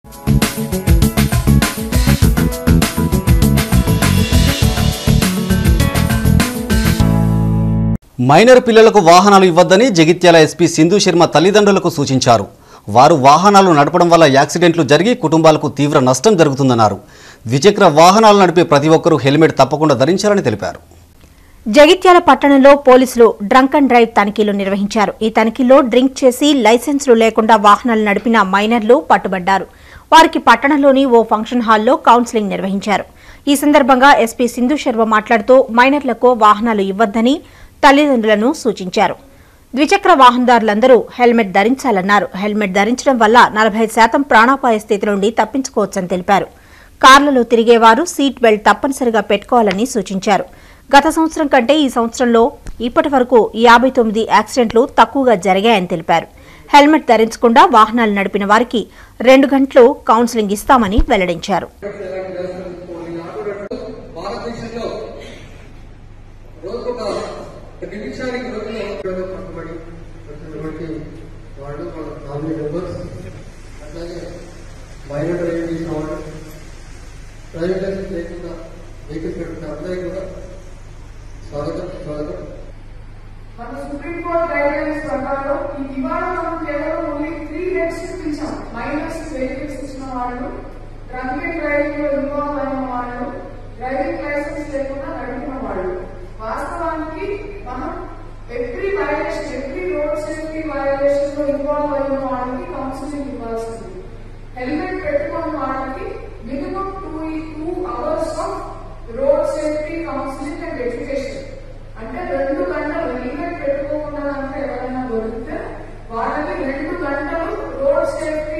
minor పిల్లలకు వాహనాలు ఇవ్వద్దని జగిత్యాల ఎస్పీ సింధు శర్మ తల్లిదండ్రులకు సూచించారు వారు వాహనాలు నడపడం వల్ల యాక్సిడెంట్లు జరిగి కుటుంబాలకు తీవ్ర నష్టం జరుగుతుందన్నారు ద్విచక్ర వాహనాలు నడిపే ప్రతి ఒక్కరూ హెల్మెట్ తప్పకుండా ధరించాలని తెలిపారు జగిత్యాల పట్టణంలో పోలీసులు డ్రంక్ అండ్ డ్రైవ్ తనిఖీలు నిర్వహించారు ఈ తనిఖీలో డ్రింక్ చేసి లైసెన్సులు లేకుండా వాహనాలు నడిపిన మైనర్లు పట్టుబడ్డారు వారికి పట్టణంలోని ఓ ఫంక్షన్ హాల్లో కౌన్సిలింగ్ నిర్వహించారు ఈ సందర్భంగా ఎస్పీ సింధు శర్మ మాట్లాడుతూ మైనర్లకు వాహనాలు ఇవ్వద్దని తల్లిదండ్రులను సూచించారు ద్విచక్ర వాహనదారులందరూ హెల్మెట్ ధరించాలన్నారు హెల్మెట్ ధరించడం వల్ల నలభై శాతం ప్రాణాపాయ స్థితి నుండి తప్పించుకోవచ్చని తెలిపారు కార్లలో తిరిగేవారు సీట్ బెల్ట్ తప్పనిసరిగా పెట్టుకోవాలని సూచించారు గత సంవత్సరం కంటే ఈ సంవత్సరంలో ఇప్పటి వరకు యాభై తొమ్మిది యాక్సిడెంట్లు తక్కువగా జరిగాయని తెలిపారు హెల్మెట్ ధరించకుండా వాహనాలు నడిపిన వారికి రెండు గంటలు కౌన్సిలింగ్ ఇస్తామని వెల్లడించారు భారతదేశంలో రోజుకొక నిమిషానికి రోజులో పట్టుబడి వచ్చినటువంటి వాళ్ళు మన ఫ్యామిలీ మెంబర్స్ అట్లాగే మైనర్ డ్రైవింగ్ చేసిన వాళ్ళు డ్రైవింగ్ లైసెన్స్ లేకుండా వెహికల్స్ పెట్టుకున్న అందరికీ కూడా స్వాగతం స్వాగతం మన సుప్రీంకోర్టు గైడ్లైన్స్ ప్రకారం ఈ ఇవాళ మనం కేవలం ఓన్లీ త్రీ డేస్ చూపించాం మైనస్ వెహికల్స్ ఇచ్చిన వాళ్ళు డ్రంక్ అండ్ డ్రైవింగ్ లో ఇన్వాల్వ్ అయిన వాళ్ళు డ్రైవింగ్ లైసెన్స్ లేకుండా నడిపిన వాళ్ళు వాస్తవానికి మనం every violation every road safety violation లో ఇన్వాల్వ్ అయిన వాళ్ళకి కౌన్సిలింగ్ ఇవ్వాల్సింది హెల్మెట్ పెట్టుకున్న వాళ్ళకి minimum two two hours of road safety counselling and education అంటే రెండు గంటలు హెల్మెట్ పెట్టుకోకుండా కనుక ఎవరైనా దొరికితే వాళ్ళకి రెండు గంటలు రోడ్ సేఫ్టీ